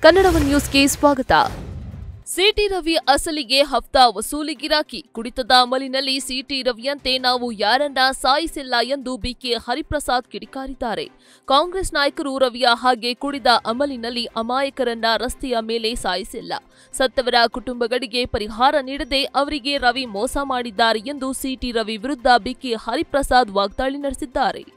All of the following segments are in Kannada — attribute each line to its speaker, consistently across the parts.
Speaker 1: ಕನ್ನಡ ನ್ಯೂಸ್ಗೆ ಸ್ವಾಗತ ಸಿಟಿ ರವಿ ಅಸಲಿಗೆ ಹಫ್ತಾ ವಸೂಲಿ ಗಿರಾಕಿ ಕುಡಿತದ ಅಮಲಿನಲ್ಲಿ ಸಿಟಿ ರವಿಯಂತೆ ನಾವು ಯಾರನ್ನ ಸಾಯಿಸಿಲ್ಲ ಎಂದು ಬಿಕೆ ಹರಿಪ್ರಸಾದ್ ಕಿಡಿಕಾರಿದ್ದಾರೆ ಕಾಂಗ್ರೆಸ್ ನಾಯಕರು ರವಿಯ ಹಾಗೆ ಕುಡಿದ ಅಮಲಿನಲ್ಲಿ ಅಮಾಯಕರನ್ನ ರಸ್ತೆಯ ಮೇಲೆ ಸಾಯಿಸಿಲ್ಲ ಸತ್ತವರ ಕುಟುಂಬಗಳಿಗೆ ಪರಿಹಾರ ನೀಡದೆ ಅವರಿಗೆ ರವಿ ಮೋಸ ಮಾಡಿದ್ದಾರೆ ಎಂದು ಸಿಟಿ ರವಿ ವಿರುದ್ಧ ಬಿಕೆ ಹರಿಪ್ರಸಾದ್ ವಾಗ್ದಾಳಿ ನಡೆಸಿದ್ದಾರೆ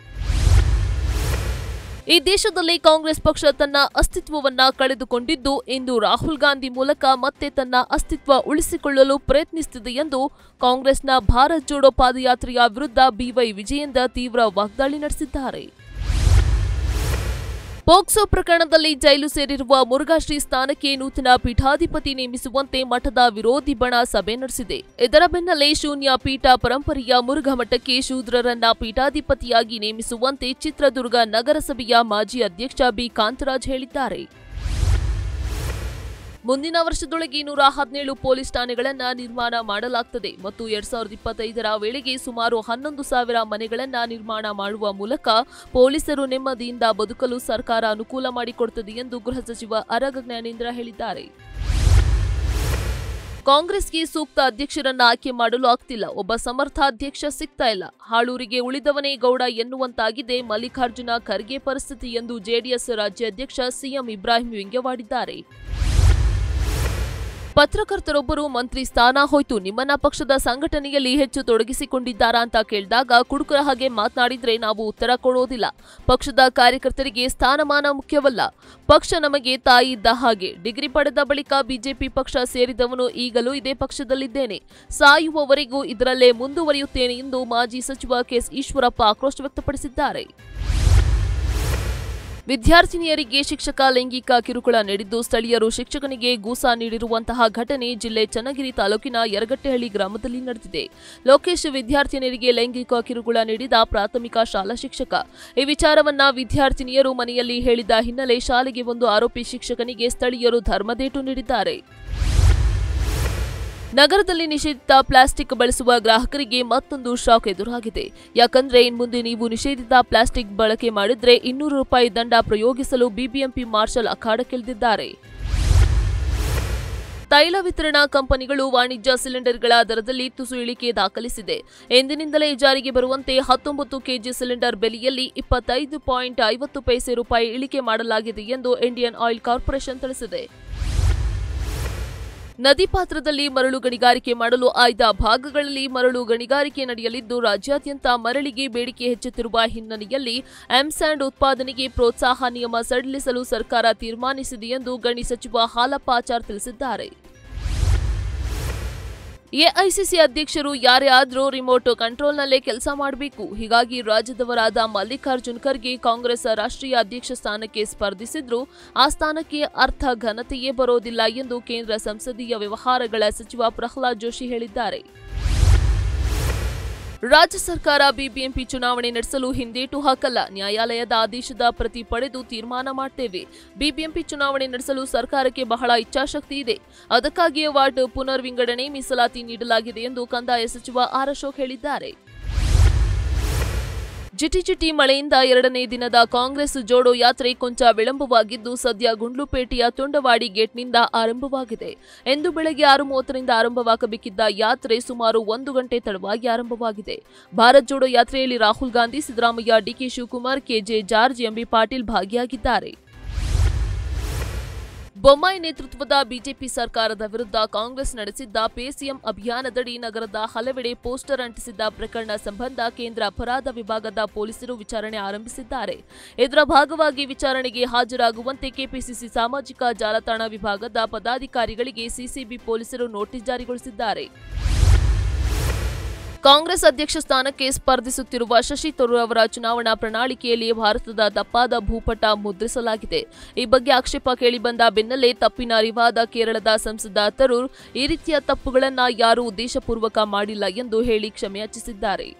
Speaker 1: ಈ ದೇಶದಲ್ಲಿ ಕಾಂಗ್ರೆಸ್ ಪಕ್ಷ ತನ್ನ ಅಸ್ತಿತ್ವವನ್ನ ಕಳೆದುಕೊಂಡಿದ್ದು ಇಂದು ರಾಹುಲ್ ಗಾಂಧಿ ಮೂಲಕ ಮತ್ತೆ ತನ್ನ ಅಸ್ತಿತ್ವ ಉಳಿಸಿಕೊಳ್ಳಲು ಪ್ರಯತ್ನಿಸುತ್ತಿದೆ ಎಂದು ಕಾಂಗ್ರೆಸ್ನ ಭಾರತ್ ಜೋಡೋ ಪಾದಯಾತ್ರೆಯ ವಿರುದ್ಧ ಬಿವೈ ವಿಜಯೇಂದ್ರ ತೀವ್ರ ವಾಗ್ದಾಳಿ ನಡೆಸಿದ್ದಾರೆ ಪೋಕ್ಸೋ ಪ್ರಕರಣದಲ್ಲಿ ಜೈಲು ಸೇರಿರುವ ಮುರುಘಾಶ್ರೀ ಸ್ಥಾನಕ್ಕೆ ನೂತನ ಪೀಠಾಧಿಪತಿ ನೇಮಿಸುವಂತೆ ಮಠದ ವಿರೋಧಿ ಬಣ ಸಭೆ ನಡೆಸಿದೆ ಇದರ ಬೆನ್ನಲ್ಲೇ ಶೂನ್ಯ ಪೀಠ ಪರಂಪರೆಯ ಮುರುಘಾ ಮಠಕ್ಕೆ ಶೂದ್ರರನ್ನ ಪೀಠಾಧಿಪತಿಯಾಗಿ ನೇಮಿಸುವಂತೆ ಚಿತ್ರದುರ್ಗ ನಗರಸಭೆಯ ಮಾಜಿ ಅಧ್ಯಕ್ಷ ಬಿ ಕಾಂತರಾಜ್ ಹೇಳಿದ್ದಾರೆ ಮುಂದಿನ ವರ್ಷದೊಳಗೆ ನೂರ ಹದಿನೇಳು ಪೊಲೀಸ್ ಠಾಣೆಗಳನ್ನ ನಿರ್ಮಾಣ ಮಾಡಲಾಗುತ್ತದೆ ಮತ್ತು ಎರಡ್ ಸಾವಿರದ ಇಪ್ಪತ್ತೈದರ ವೇಳೆಗೆ ಸುಮಾರು ಹನ್ನೊಂದು ಸಾವಿರ ಮನೆಗಳನ್ನ ನಿರ್ಮಾಣ ಮಾಡುವ ಮೂಲಕ ಪೊಲೀಸರು ನೆಮ್ಮದಿಯಿಂದ ಬದುಕಲು ಸರ್ಕಾರ ಅನುಕೂಲ ಮಾಡಿಕೊಡುತ್ತದೆ ಎಂದು ಗೃಹ ಸಚಿವ ಅರಗ ಜ್ಞಾನೇಂದ್ರ ಹೇಳಿದ್ದಾರೆ ಕಾಂಗ್ರೆಸ್ಗೆ ಸೂಕ್ತ ಅಧ್ಯಕ್ಷರನ್ನ ಆಯ್ಕೆ ಮಾಡಲು ಆಗ್ತಿಲ್ಲ ಒಬ್ಬ ಸಮರ್ಥ ಅಧ್ಯಕ್ಷ ಸಿಗ್ತಾ ಇಲ್ಲ ಹಾಳೂರಿಗೆ ಉಳಿದವನೇ ಗೌಡ ಎನ್ನುವಂತಾಗಿದೆ ಮಲ್ಲಿಕಾರ್ಜುನ ಖರ್ಗೆ ಪರಿಸ್ಥಿತಿ ಎಂದು ಜೆಡಿಎಸ್ ರಾಜ್ಯಾಧ್ಯಕ್ಷ ಸಿಎಂ ಇಬ್ರಾಹಿಂ ವ್ಯಂಗ್ಯವಾಡಿದ್ದಾರೆ ಪತ್ರಕರ್ತರೊಬ್ಬರು ಮಂತ್ರಿ ಸ್ಥಾನ ಹೋಯ್ತು ನಿಮ್ಮನ್ನ ಪಕ್ಷದ ಸಂಘಟನೆಯಲ್ಲಿ ಹೆಚ್ಚು ತೊಡಗಿಸಿಕೊಂಡಿದ್ದಾರಾ ಅಂತ ಕೇಳಿದಾಗ ಕುಡುಕರ ಹಾಗೆ ಮಾತನಾಡಿದ್ರೆ ನಾವು ಉತ್ತರ ಕೊಡೋದಿಲ್ಲ ಪಕ್ಷದ ಕಾರ್ಯಕರ್ತರಿಗೆ ಸ್ಥಾನಮಾನ ಮುಖ್ಯವಲ್ಲ ಪಕ್ಷ ನಮಗೆ ತಾಯಿ ಇದ್ದ ಹಾಗೆ ಡಿಗ್ರಿ ಪಡೆದ ಬಳಿಕ ಬಿಜೆಪಿ ಪಕ್ಷ ಸೇರಿದವನು ಈಗಲೂ ಇದೇ ಪಕ್ಷದಲ್ಲಿದ್ದೇನೆ ಸಾಯುವವರೆಗೂ ಇದರಲ್ಲೇ ಮುಂದುವರಿಯುತ್ತೇನೆ ಎಂದು ಮಾಜಿ ಸಚಿವ ಕೆಎಸ್ ಈಶ್ವರಪ್ಪ ಆಕ್ರೋಶ ವ್ಯಕ್ತಪಡಿಸಿದ್ದಾರೆ ವಿದ್ಯಾರ್ಥಿನಿಯರಿಗೆ ಶಿಕ್ಷಕ ಲೈಂಗಿಕ ಕಿರುಕುಳ ನೀಡಿದ್ದು ಸ್ಥಳೀಯರು ಶಿಕ್ಷಕನಿಗೆ ಗೂಸ ನೀಡಿರುವಂತಹ ಘಟನೆ ಜಿಲ್ಲೆ ಚನ್ನಗಿರಿ ತಾಲೂಕಿನ ಯರಗಟ್ಟೆಹಳ್ಳಿ ಗ್ರಾಮದಲ್ಲಿ ನಡೆದಿದೆ ಲೋಕೇಶ್ ವಿದ್ಯಾರ್ಥಿನಿಯರಿಗೆ ಲೈಂಗಿಕ ಕಿರುಕುಳ ನೀಡಿದ ಪ್ರಾಥಮಿಕ ಶಾಲಾ ಶಿಕ್ಷಕ ಈ ವಿಚಾರವನ್ನ ವಿದ್ಯಾರ್ಥಿನಿಯರು ಮನೆಯಲ್ಲಿ ಹೇಳಿದ ಹಿನ್ನೆಲೆ ಶಾಲೆಗೆ ಒಂದು ಆರೋಪಿ ಶಿಕ್ಷಕನಿಗೆ ಸ್ಥಳೀಯರು ಧರ್ಮದೇಟು ನೀಡಿದ್ದಾರೆ ನಗರದಲ್ಲಿ ನಿಷೇಧಿತ ಪ್ಲಾಸ್ಟಿಕ್ ಬಳಸುವ ಗ್ರಾಹಕರಿಗೆ ಮತ್ತೊಂದು ಶಾಕ್ ಎದುರಾಗಿದೆ ಯಾಕಂದ್ರೆ ಇನ್ಮುಂದೆ ನೀವು ನಿಷೇಧಿತ ಪ್ಲಾಸ್ಟಿಕ್ ಬಳಕೆ ಮಾಡಿದ್ರೆ ಇನ್ನೂರು ರೂಪಾಯಿ ದಂಡ ಪ್ರಯೋಗಿಸಲು ಬಿಬಿಎಂಪಿ ಮಾರ್ಷಲ್ ಅಖಾಡಕ್ಕಿಳಿದಿದ್ದಾರೆ ತೈಲ ವಿತರಣಾ ಕಂಪನಿಗಳು ವಾಣಿಜ್ಯ ಸಿಲಿಂಡರ್ಗಳ ದರದಲ್ಲಿ ತುಸು ಇಳಿಕೆ ದಾಖಲಿಸಿದೆ ಎಂದಿನಿಂದಲೇ ಜಾರಿಗೆ ಬರುವಂತೆ ಹತ್ತೊಂಬತ್ತು ಕೆಜಿ ಸಿಲಿಂಡರ್ ಬೆಲೆಯಲ್ಲಿ ಇಪ್ಪತ್ತೈದು ಪಾಯಿಂಟ್ ಐವತ್ತು ಪೈಸೆ ರೂಪಾಯಿ ಇಳಿಕೆ ಮಾಡಲಾಗಿದೆ ಎಂದು ಇಂಡಿಯನ್ ಆಯಿಲ್ ಕಾರ್ಪೊರೇಷನ್ ತಿಳಿಸಿದೆ ನದಿ ಪಾತ್ರದಲ್ಲಿ ಮರಳು ಗಣಿಗಾರಿಕೆ ಮಾಡಲು ಆಯ್ದ ಭಾಗಗಳಲ್ಲಿ ಮರಳು ಗಣಿಗಾರಿಕೆ ನಡೆಯಲಿದ್ದು ರಾಜ್ಯಾದ್ಯಂತ ಮರಳಿಗೆ ಬೇಡಿಕೆ ಹೆಚ್ಚುತ್ತಿರುವ ಹಿನ್ನೆಲೆಯಲ್ಲಿ ಎಂಸ್ಯಾಂಡ್ ಉತ್ಪಾದನೆಗೆ ಪ್ರೋತ್ಸಾಹ ನಿಯಮ ಸಡಿಲಿಸಲು ಸರ್ಕಾರ ತೀರ್ಮಾನಿಸಿದೆ ಎಂದು ಗಣಿ ಸಚಿವ ಹಾಲಪ್ಪ ಆಚಾರ್ ತಿಳಿಸಿದ್ದಾರೆ ಎಐಸಿಸಿ ಅಧ್ಯಕ್ಷರು ಯಾರೇ ಆದ್ರೂ ರಿಮೋಟ್ ಕಂಟ್ರೋಲ್ನಲ್ಲೇ ಕೆಲಸ ಮಾಡಬೇಕು ಹೀಗಾಗಿ ರಾಜ್ಯದವರಾದ ಮಲ್ಲಿಕಾರ್ಜುನ್ ಖರ್ಗೆ ಕಾಂಗ್ರೆಸ್ ರಾಷ್ಟ್ರೀಯ ಅಧ್ಯಕ್ಷ ಸ್ಥಾನಕ್ಕೆ ಸ್ಪರ್ಧಿಸಿದ್ರು ಆ ಸ್ಥಾನಕ್ಕೆ ಅರ್ಥ ಘನತೆಯೇ ಬರೋದಿಲ್ಲ ಎಂದು ಕೇಂದ್ರ ಸಂಸದೀಯ ವ್ಯವಹಾರಗಳ ಸಚಿವ ಪ್ರಹ್ಲಾದ್ ಜೋಶಿ ಹೇಳಿದ್ದಾರೆ ರಾಜ್ಯ ಸರ್ಕಾರ ಬಿಬಿಎಂಪಿ ಚುನಾವಣೆ ನಡೆಸಲು ಹಿಂದೇಟು ಹಾಕಲ್ಲ ನ್ಯಾಯಾಲಯದ ಆದೇಶದ ಪ್ರತಿ ಪಡೆದು ತೀರ್ಮಾನ ಮಾಡ್ತೇವೆ ಬಿಬಿಎಂಪಿ ಚುನಾವಣೆ ನಡೆಸಲು ಸರ್ಕಾರಕ್ಕೆ ಬಹಳ ಇಚ್ಛಾಶಕ್ತಿ ಇದೆ ಅದಕ್ಕಾಗಿಯೇ ವಾರ್ಡ್ ಪುನರ್ ವಿಂಗಡಣೆ ಮೀಸಲಾತಿ ನೀಡಲಾಗಿದೆ ಎಂದು ಕಂದಾಯ ಸಚಿವ ಆರ್ ಅಶೋಕ್ ಹೇಳಿದ್ದಾರೆ ಜಿಟಿಜಿಟಿ ಮಳೆಯಿಂದ ಎರಡನೇ ದಿನದ ಕಾಂಗ್ರೆಸ್ ಜೋಡೋ ಯಾತ್ರೆ ಕೊಂಚ ವಿಳಂಬವಾಗಿದ್ದು ಸದ್ಯ ಗುಂಡ್ಲುಪೇಟೆಯ ತುಂಡವಾಡಿ ಗೇಟ್ನಿಂದ ಆರಂಭವಾಗಿದೆ ಎಂದು ಬೆಳಗ್ಗೆ ಆರು ಮೂವತ್ತರಿಂದ ಆರಂಭವಾಗಬೇಕಿದ್ದ ಯಾತ್ರೆ ಸುಮಾರು ಒಂದು ಗಂಟೆ ತಡವಾಗಿ ಆರಂಭವಾಗಿದೆ ಭಾರತ್ ಜೋಡೋ ಯಾತ್ರೆಯಲ್ಲಿ ರಾಹುಲ್ ಗಾಂಧಿ ಸಿದ್ದರಾಮಯ್ಯ ಡಿಕೆ ಶಿವಕುಮಾರ್ ಕೆಜೆ ಜಾರ್ಜ್ ಎಂಬಿ ಪಾಟೀಲ್ ಭಾಗಿಯಾಗಿದ್ದಾರೆ ಬೊಮ್ಮಾಯಿ ನೇತೃತ್ವದ ಬಿಜೆಪಿ ಸರ್ಕಾರದ ವಿರುದ್ಧ ಕಾಂಗ್ರೆಸ್ ನಡೆಸಿದ್ದ ಪೇಸಿಎಂ ಅಭಿಯಾನದಡಿ ನಗರದ ಹಲವೆಡೆ ಪೋಸ್ಟರ್ ಅಂಟಿಸಿದ್ದ ಪ್ರಕರಣ ಸಂಬಂಧ ಕೇಂದ್ರ ಅಪರಾಧ ವಿಭಾಗದ ಪೊಲೀಸರು ವಿಚಾರಣೆ ಆರಂಭಿಸಿದ್ದಾರೆ ಇದರ ಭಾಗವಾಗಿ ವಿಚಾರಣೆಗೆ ಹಾಜರಾಗುವಂತೆ ಕೆಪಿಸಿಸಿ ಸಾಮಾಜಿಕ ಜಾಲತಾಣ ವಿಭಾಗದ ಪದಾಧಿಕಾರಿಗಳಿಗೆ ಸಿಸಿಬಿ ಪೊಲೀಸರು ನೋಟಿಸ್ ಜಾರಿಗೊಳಿಸಿದ್ದಾರೆ ಕಾಂಗ್ರೆಸ್ ಅಧ್ಯಕ್ಷ ಸ್ಥಾನಕ್ಕೆ ಸ್ಪರ್ಧಿಸುತ್ತಿರುವ ಶಶಿ ತರೂರ್ ಅವರ ಚುನಾವಣಾ ಪ್ರಣಾಳಿಕೆಯಲ್ಲಿ ಭಾರತದ ತಪ್ಪಾದ ಭೂಪಟ ಮುದ್ರಿಸಲಾಗಿದೆ ಈ ಬಗ್ಗೆ ಆಕ್ಷೇಪ ಕೇಳಿಬಂದ ಬೆನ್ನಲ್ಲೇ ತಪ್ಪಿನ ಅರಿವಾದ ಕೇರಳದ ಸಂಸದ ತರೂರ್ ಈ ರೀತಿಯ ತಪ್ಪುಗಳನ್ನ ಯಾರೂ ಉದ್ದೇಶಪೂರ್ವಕ ಮಾಡಿಲ್ಲ ಎಂದು ಹೇಳಿ ಕ್ಷಮೆಯಾಚಿಸಿದ್ದಾರೆ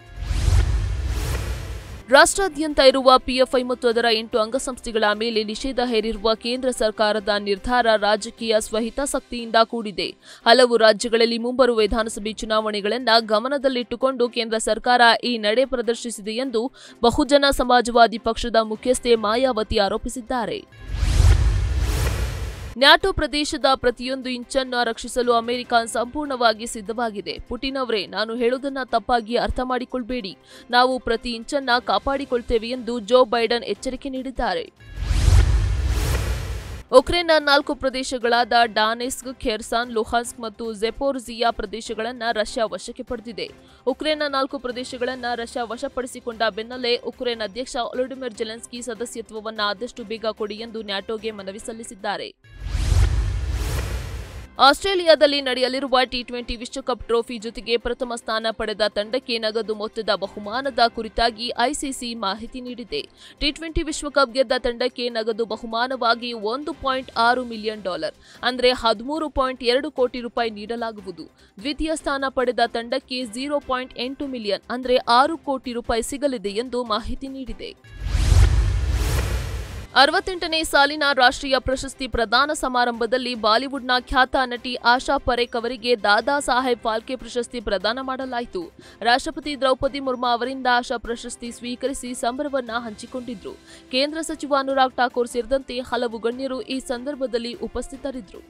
Speaker 1: ರಾಷ್ಟ್ರಾದ್ಯಂತ ಇರುವ ಪಿಎಫ್ಐ ಮತ್ತು ಅದರ ಎಂಟು ಅಂಗಸಂಸ್ಥೆಗಳ ಮೇಲೆ ನಿಷೇಧ ಹೇರಿರುವ ಕೇಂದ್ರ ಸರ್ಕಾರದ ನಿರ್ಧಾರ ರಾಜಕೀಯ ಸ್ವಹಿತಾಸಕ್ತಿಯಿಂದ ಕೂಡಿದೆ ಹಲವು ರಾಜ್ಯಗಳಲ್ಲಿ ಮುಂಬರುವ ವಿಧಾನಸಭೆ ಚುನಾವಣೆಗಳನ್ನು ಗಮನದಲ್ಲಿಟ್ಟುಕೊಂಡು ಕೇಂದ್ರ ಸರ್ಕಾರ ಈ ನಡೆ ಪ್ರದರ್ಶಿಸಿದೆ ಎಂದು ಬಹುಜನ ಸಮಾಜವಾದಿ ಪಕ್ಷದ ಮುಖ್ಯಸ್ಥೆ ಮಾಯಾವತಿ ಆರೋಪಿಸಿದ್ದಾರೆ ನ್ಯಾಟೋ ಪ್ರದೇಶದ ಪ್ರತಿಯೊಂದು ಇಂಚನ್ನು ರಕ್ಷಿಸಲು ಅಮೆರಿಕ ಸಂಪೂರ್ಣವಾಗಿ ಸಿದ್ಧವಾಗಿದೆ ಪುಟಿನ್ ಅವರೇ ನಾನು ಹೇಳುವುದನ್ನ ತಪ್ಪಾಗಿ ಅರ್ಥ ಮಾಡಿಕೊಳ್ಬೇಡಿ ನಾವು ಪ್ರತಿ ಇಂಚನ್ನ ಕಾಪಾಡಿಕೊಳ್ತೇವೆ ಎಂದು ಜೋ ಬೈಡನ್ ಎಚ್ಚರಿಕೆ ನೀಡಿದ್ದಾರೆ ಉಕ್ರೇನ್ನ ನಾಲ್ಕು ಪ್ರದೇಶಗಳಾದ ಡಾನೆಸ್ಕ್ ಖೆರ್ಸಾನ್ ಲುಹಾನ್ಸ್ಕ್ ಮತ್ತು ಜೆಪೋರ್ಜಿಯಾ ಪ್ರದೇಶಗಳನ್ನು ರಷ್ಯಾ ವಶಕ್ಕೆ ಪಡೆದಿದೆ ಉಕ್ರೇನ್ನ ನಾಲ್ಕು ಪ್ರದೇಶಗಳನ್ನು ರಷ್ಯಾ ವಶಪಡಿಸಿಕೊಂಡ ಬೆನ್ನಲ್ಲೇ ಉಕ್ರೇನ್ ಅಧ್ಯಕ್ಷ ಒಲೊಡಿಮಿರ್ ಜೆಲೆನ್ಸ್ಕಿ ಸದಸ್ಯತ್ವವನ್ನು ಆದಷ್ಟು ಬೇಗ ಕೊಡಿ ಎಂದು ನ್ಯಾಟೋಗೆ ಮನವಿ ಸಲ್ಲಿಸಿದ್ದಾರೆ ಆಸ್ಟ್ರೇಲಿಯಾದಲ್ಲಿ ನಡೆಯಲಿರುವ ಟಿ ಟ್ವೆಂಟಿ ವಿಶ್ವಕಪ್ ಟ್ರೋಫಿ ಜೊತೆಗೆ ಪ್ರಥಮ ಸ್ಥಾನ ಪಡೆದ ತಂಡಕ್ಕೆ ನಗದು ಮೊತ್ತದ ಬಹುಮಾನದ ಕುರಿತಾಗಿ ಐಸಿಸಿ ಮಾಹಿತಿ ನೀಡಿದೆ ಟಿ ಟ್ವೆಂಟಿ ವಿಶ್ವಕಪ್ ಗೆದ್ದ ತಂಡಕ್ಕೆ ನಗದು ಬಹುಮಾನವಾಗಿ ಒಂದು ಪಾಯಿಂಟ್ ಆರು ಮಿಲಿಯನ್ ಡಾಲರ್ ಅಂದರೆ ಹದಿಮೂರು ಪಾಯಿಂಟ್ ಎರಡು ಕೋಟಿ ರೂಪಾಯಿ ನೀಡಲಾಗುವುದು ದ್ವಿತೀಯ ಸ್ಥಾನ ಪಡೆದ ತಂಡಕ್ಕೆ ಝೀರೋ ಪಾಯಿಂಟ್ ಎಂಟು ಮಿಲಿಯನ್ ಅಂದರೆ ಆರು ಕೋಟಿ ರೂಪಾಯಿ ಸಿಗಲಿದೆ ಎಂದು ಮಾಹಿತಿ ನೀಡಿದೆ ಅರವತ್ತೆಂಟನೇ ಸಾಲಿನ ರಾಷ್ಟ್ರೀಯ ಪ್ರಶಸ್ತಿ ಪ್ರದಾನ ಸಮಾರಂಭದಲ್ಲಿ ಬಾಲಿವುಡ್ನ ಖ್ಯಾತ ನಟಿ ಆಶಾ ಪರೇಖ್ ಅವರಿಗೆ ದಾದಾ ಸಾಹೇಬ್ ಫಾಲ್ಕೆ ಪ್ರಶಸ್ತಿ ಪ್ರದಾನ ಮಾಡಲಾಯಿತು ರಾಷ್ಟ್ರಪತಿ ದ್ರೌಪದಿ ಮುರ್ಮು ಅವರಿಂದ ಆಶಾ ಪ್ರಶಸ್ತಿ ಸ್ವೀಕರಿಸಿ ಸಂಭ್ರಮವನ್ನ ಹಂಚಿಕೊಂಡಿದ್ರು ಕೇಂದ್ರ ಸಚಿವ ಅನುರಾಗ್ ಠಾಕೂರ್ ಸೇರಿದಂತೆ ಹಲವು ಗಣ್ಯರು ಈ ಸಂದರ್ಭದಲ್ಲಿ ಉಪಸ್ಥಿತರಿದ್ದರು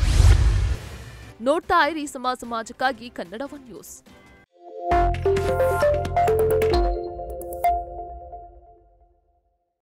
Speaker 1: ನೋಡ್ತಾ ಇರಿ ಸಮ ಸಮಾಜಕ್ಕಾಗಿ ಕನ್ನಡ ಒನ್ ನ್ಯೂಸ್